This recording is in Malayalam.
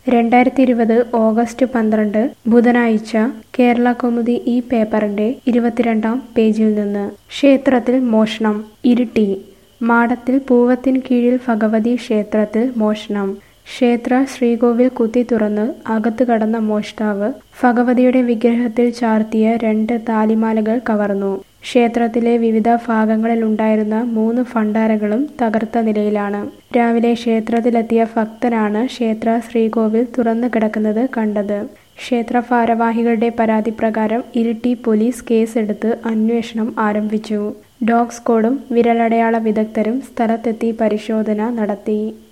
രണ്ടായിരത്തി ഇരുപത് ഓഗസ്റ്റ് പന്ത്രണ്ട് ബുധനാഴ്ച കേരള കൗമുദി ഈ പേപ്പറിന്റെ ഇരുപത്തിരണ്ടാം പേജിൽ നിന്ന് ക്ഷേത്രത്തിൽ മോഷണം ഇരിട്ടി മാടത്തിൽ പൂവത്തിൻ കീഴിൽ ഭഗവതി ക്ഷേത്രത്തിൽ മോഷണം ക്ഷേത്ര ശ്രീകോവിൽ കുത്തി തുറന്ന് അകത്ത് കടന്ന മോഷ്ടാവ് ഭഗവതിയുടെ വിഗ്രഹത്തിൽ ചാർത്തിയ രണ്ട് താലിമാലകൾ കവർന്നു ക്ഷേത്രത്തിലെ വിവിധ ഭാഗങ്ങളിലുണ്ടായിരുന്ന മൂന്ന് ഭണ്ഡാരങ്ങളും തകർത്ത നിലയിലാണ് രാവിലെ ക്ഷേത്രത്തിലെത്തിയ ഭക്തനാണ് ക്ഷേത്ര ശ്രീകോവിൽ തുറന്നു കിടക്കുന്നത് കണ്ടത് ക്ഷേത്ര ഭാരവാഹികളുടെ പരാതി പ്രകാരം ഇരിട്ടി പോലീസ് കേസെടുത്ത് അന്വേഷണം ആരംഭിച്ചു ഡോഗ് സ്ക്വാഡും വിരലടയാള വിദഗ്ധരും സ്ഥലത്തെത്തി പരിശോധന നടത്തി